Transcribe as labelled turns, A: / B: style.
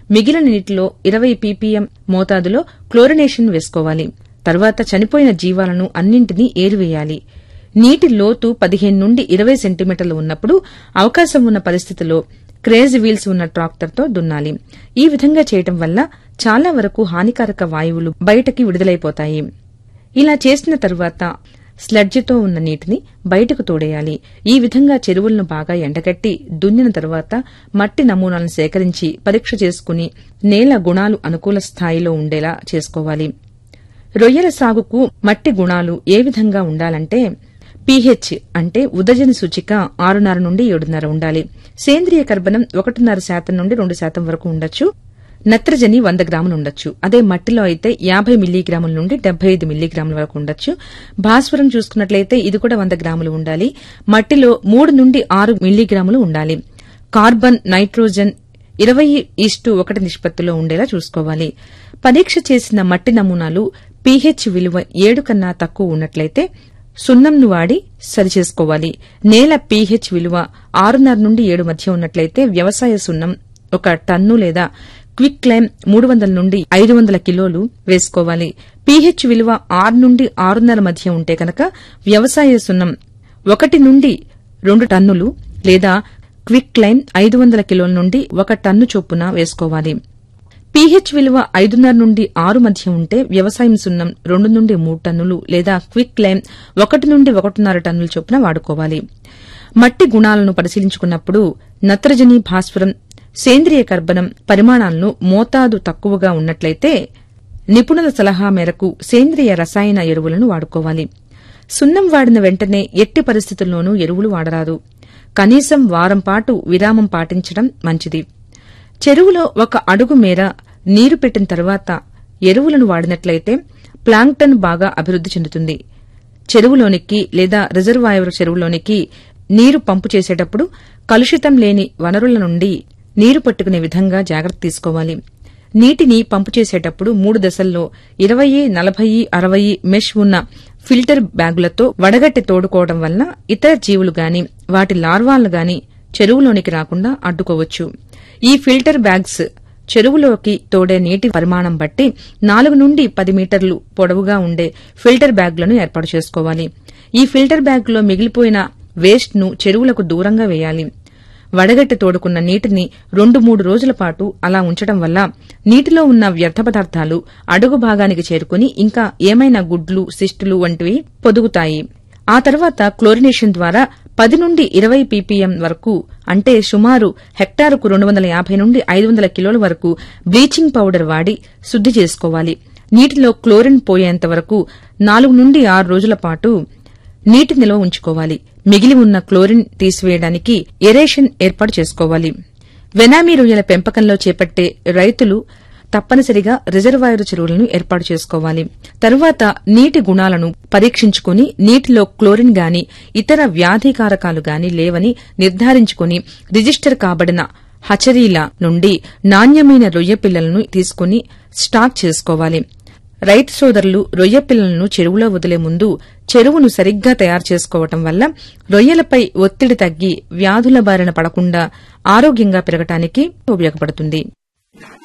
A: మిగిలిన నీటిలో ఇరవై పీపీఎం మోతాదులో క్లోరినేషన్ వేసుకోవాలి తర్వాత చనిపోయిన జీవాలను అన్నింటినీ ఏరివేయాలి నీటి లోతు పదిహేను నుండి ఇరవై సెంటీమీటర్లు ఉన్నప్పుడు అవకాశం ఉన్న పరిస్థితిలో క్రేజ్ వీల్స్ ఉన్న ట్రాక్టర్తో దున్నాలి ఈ విధంగా చేయటం వల్ల చాలా వరకు హానికారక వాయువులు బయటకి విడుదలైపోతాయి ఇలా చేసిన తరువాత స్లడ్జితో ఉన్న నీటిని బయటకు తోడేయాలి ఈ విధంగా చెరువులను బాగా ఎండగట్టి దున్నిన తరువాత మట్టి నమూనాలను సేకరించి పరీక్ష చేసుకుని నేల గుణాలు అనుకూల స్థాయిలో ఉండేలా చేసుకోవాలి రొయ్యల సాగుకు మట్టి గుణాలు ఏ విధంగా ఉండాలంటే పీహెచ్ అంటే ఉదజన సూచిక ఆరున్నర నుండి ఏడున్నర ఉండాలి సేంద్రియ కర్బనం ఒకటిన్నర శాతం నుండి రెండు శాతం వరకు ఉండొచ్చు నత్రజని వంద గ్రాములు ఉండొచ్చు అదే మట్టిలో అయితే యాభై మిల్లీగ్రాముల నుండి డెబ్బై ఐదు మిల్లీగ్రాముల వరకు ఉండొచ్చు భాస్వరం చూసుకున్నట్లయితే ఇది కూడా వంద గ్రాములు ఉండాలి మట్టిలో మూడు నుండి ఆరు మిల్లీగ్రాములు ఉండాలి కార్బన్ నైట్రోజన్ ఇరవై ఈస్టు ఒకటి నిష్పత్తిలో ఉండేలా చూసుకోవాలి పరీక్ష చేసిన మట్టి నమూనాలు పీహెచ్ విలువ ఏడు కన్నా తక్కువ ఉన్నట్లయితే సున్నంను వాడి సరిచేసుకోవాలి నేల పీహెచ్ విలువ ఆరున్నర నుండి ఏడు మధ్య ఉన్నట్లయితే వ్యవసాయ సున్నం ఒక టన్ను లేదా క్విక్ క్లైమ్ మూడు వందల నుండి ఐదు వందల కిలోలు వేసుకోవాలి పీహెచ్ విలువ ఆరు నుండి ఆరున్నర మధ్య ఉంటే కనుక వ్యవసాయ సున్నం ఒకటి నుండి రెండు టన్నులు లేదా క్విక్ క్లైమ్ ఐదు వందల కిలోల నుండి ఒక టన్ను చొప్పున వేసుకోవాలి పీహెచ్ విలువ ఐదున్నర నుండి ఆరు మధ్య ఉంటే వ్యవసాయం సున్నం రెండు నుండి మూడు టన్నులు లేదా క్విక్ క్లైమ్ ఒకటి నుండి ఒకటిన్నర టన్నుల చొప్పున వాడుకోవాలి మట్టి గుణాలను పరిశీలించుకున్నప్పుడు నత్రజని భాస్వరం సేంద్రియ కర్బనం పరిమాణాలను మోతాదు తక్కువగా ఉన్నట్లయితే నిపుణుల సలహా మేరకు సేంద్రియ రసాయన ఎరువులను వాడుకోవాలి సున్నం వాడిన వెంటనే ఎట్టి పరిస్థితుల్లోనూ ఎరువులు వాడరాదు కనీసం వారం పాటు విరామం పాటించడం మంచిది చెరువులో ఒక అడుగు మేర నీరు పెట్టిన తర్వాత ఎరువులను వాడినట్లయితే ప్లాంక్టన్ బాగా అభివృద్ది చెందుతుంది చెరువులోనికి లేదా రిజర్వాయర్ చెరువులోనికి నీరు పంపు చేసేటప్పుడు కలుషితం లేని వనరుల నుండి నీరు పట్టుకునే విధంగా జాగ్రత్త తీసుకోవాలి నీటిని పంపు చేసేటప్పుడు మూడు దశల్లో ఇరవై నలభై అరవై మెష్ ఉన్న ఫిల్టర్ బ్యాగులతో వడగట్టి తోడుకోవడం వలన ఇతర జీవులు గాని వాటి లార్వాలను గాని చెరువులోనికి రాకుండా అడ్డుకోవచ్చు ఈ ఫిల్టర్ బ్యాగ్స్ చెరువులోకి తోడే నీటి పరిమాణం బట్టి నాలుగు నుండి పది మీటర్లు పొడవుగా ఉండే ఫిల్టర్ బ్యాగులను ఏర్పాటు చేసుకోవాలి ఈ ఫిల్టర్ బ్యాగులో మిగిలిపోయిన వేస్ట్ ను చెరువులకు దూరంగా వేయాలి వడగట్టి తోడుకున్న నీటిని రెండు మూడు రోజుల పాటు అలా ఉంచడం వల్ల నీటిలో ఉన్న వ్యర్థ పదార్థాలు అడుగు భాగానికి చేరుకుని ఇంకా ఏమైనా గుడ్లు సిస్టులు వంటివి పొదుగుతాయి ఆ తర్వాత క్లోరినేషన్ ద్వారా పది నుండి ఇరవై పీపీఎం వరకు అంటే సుమారు హెక్టారుకు రెండు వందల యాభై నుండి ఐదు వందల కిలోల వరకు బ్లీచింగ్ పౌడర్ వాడి శుద్ది చేసుకోవాలి నీటిలో క్లోరిన్ పోయేంత వరకు నాలుగు నుండి ఆరు రోజుల పాటు నీటి నిల్వ ఉంచుకోవాలి మిగిలి ఉన్న క్లోరిన్ తీసివేయడానికి ఎరేషన్ ఏర్పాటు చేసుకోవాలి వెనామీ రొయ్యల పెంపకంలో చేపట్టే రైతులు తప్పనిసరిగా రిజర్వాయర్ చెరువులను ఏర్పాటు చేసుకోవాలి తరువాత నీటి గుణాలను పరీక్షించుకుని నీటిలో క్లోరిన్ గాని ఇతర వ్యాధికారకాలు గాని లేవని నిర్ధారించుకుని రిజిస్టర్ కాబడిన హచరీల నుండి నాణ్యమైన రొయ్య పిల్లలను తీసుకుని స్టాక్ చేసుకోవాలి రైతు సోదరులు రొయ్య పిల్లలను చెరువులో వదిలే ముందు చెరువును సరిగ్గా తయారు చేసుకోవటం వల్ల రొయ్యలపై ఒత్తిడి తగ్గి వ్యాధుల బారిన పడకుండా ఆరోగ్యంగా పెరగటానికి ఉపయోగపడుతుంది